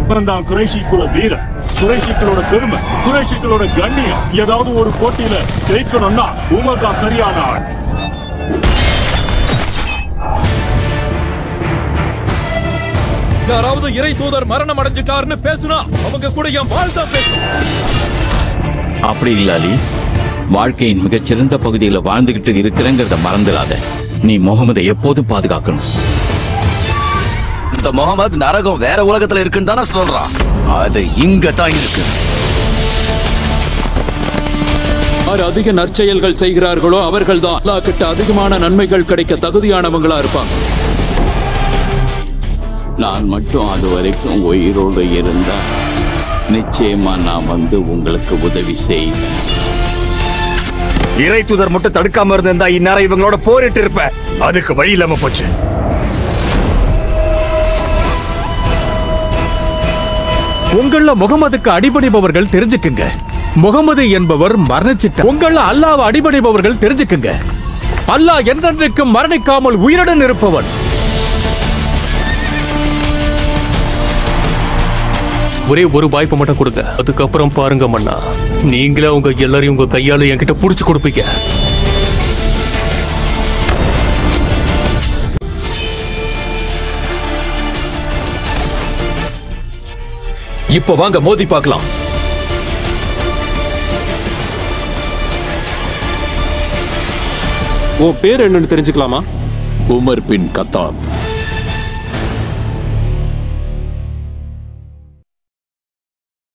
இவன் தான் குறைஷிக்குள்ள வீரன் குறைஷிக்களோட பெருமை குறைஷிக்களோட கண்ணியம் ஏதாவது ஒரு போட்டியில ஜெயிக்கணும்னா உமர் தான் சரியான ஆள் யாராவது இறை தூதர் மரணம் அடைஞ்சிட்டாருன்னு பேசுனா அவங்க கூட என் வாழ்தான் பேசும் அப்படி இல்ல அலி வாழ்க்கையின் மிகச்சிறந்த பகுதியில வாழ்ந்துகிட்டு இருக்கிறேங்கிறத மறந்துடாத நீ முகமதை எப்போதும் பாதுகாக்கணும் இந்த முகமது நரகம் வேற உலகத்துல இருக்குன்னு தானே சொல்றான் அது இங்க தான் இருக்கு யார் அதிக நற்செயல்கள் செய்கிறார்களோ அவர்கள் தான் அல்லாஹ் கிட்ட அதிகமான நன்மைகள் கிடைக்க தகுதியானவங்களா இருப்பாங்க நான் மட்டும் அது வரைக்கும் உயிரோடு இருந்தா நிச்சயமா நான் வந்து உங்களுக்கு உதவி செய்வேன் இறை தூதர் மட்டும் தடுக்காம இருந்திருந்தா இந்நேரம் இவங்களோட போரிட்டு இருப்ப அதுக்கு வழி இல்லாம போச்சு உங்கள முகமதுக்கு அடிபணிபவர்கள் தெரிஞ்சுக்குங்க முகமது என்பவர் மரணிச்சிட்ட உங்கள அல்லாஹ் அடிபணிபவர்கள் தெரிஞ்சுக்குங்க அல்லாஹ் என்றென்றைக்கும் மரணிக்காமல் உயிருடன் இருப்பவன் ஒரே ஒரு வாய்ப்பு மட்டும் கொடுங்க அதுக்கப்புறம் பாருங்க மன்னா நீங்களே உங்க எல்லாரையும் உங்க கையால என்கிட்ட புடிச்சு கொடுப்பீங்க இப்போ வாங்க மோதி பார்க்கலாம் உன் பேர் என்னன்னு தெரிஞ்சுக்கலாமா உமர் பின் கத்தாப்